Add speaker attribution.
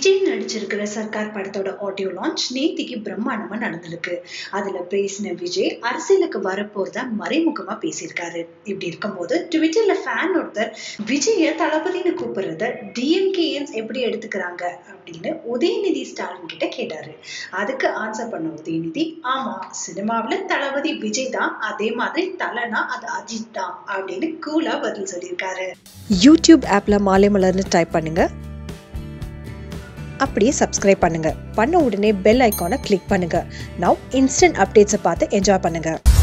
Speaker 1: விஜய் நடிச்சிருக்கிற சர்க்கார் படத்தோட audio launch நேத்திக்கு பிரம்மாண்டமா நடந்திருக்கு அதுல பேசின விஜய் அரசியலுக்கு வரப்போறத மறைமுகமா பேசியிருக்காரு இப்படி இருக்கும்போது ட்விட்டர்ல ஃபேன் ஒருத்தர் விஜய தளபதினு கூப்பிடுறத டிஎம்கேஎன்ஸ் எப்படி எடுத்துக்கிறாங்க அப்படின்னு உதயநிதி ஸ்டாலின் கிட்ட கேட்டாரு அதுக்கு ஆன்சர் பண்ண உதயநிதி ஆமா சினிமாவுல தளபதி விஜய் தான் அதே மாதிரி தலைனா அது அஜித் தான் அப்படின்னு கூலா பதில் சொல்லியிருக்காரு
Speaker 2: யூடியூப் ஆப்பில் மாலை மலர்னு டைப் பண்ணுங்க அப்படியே சப்ஸ்கிரைப் பண்ணுங்க பண்ண உடனே பெல் ஐக்கானை கிளிக் பண்ணுங்க நவ் இன்ஸ்டன்ட் அப்டேட்ஸை பார்த்து என்ஜாய் பண்ணுங்க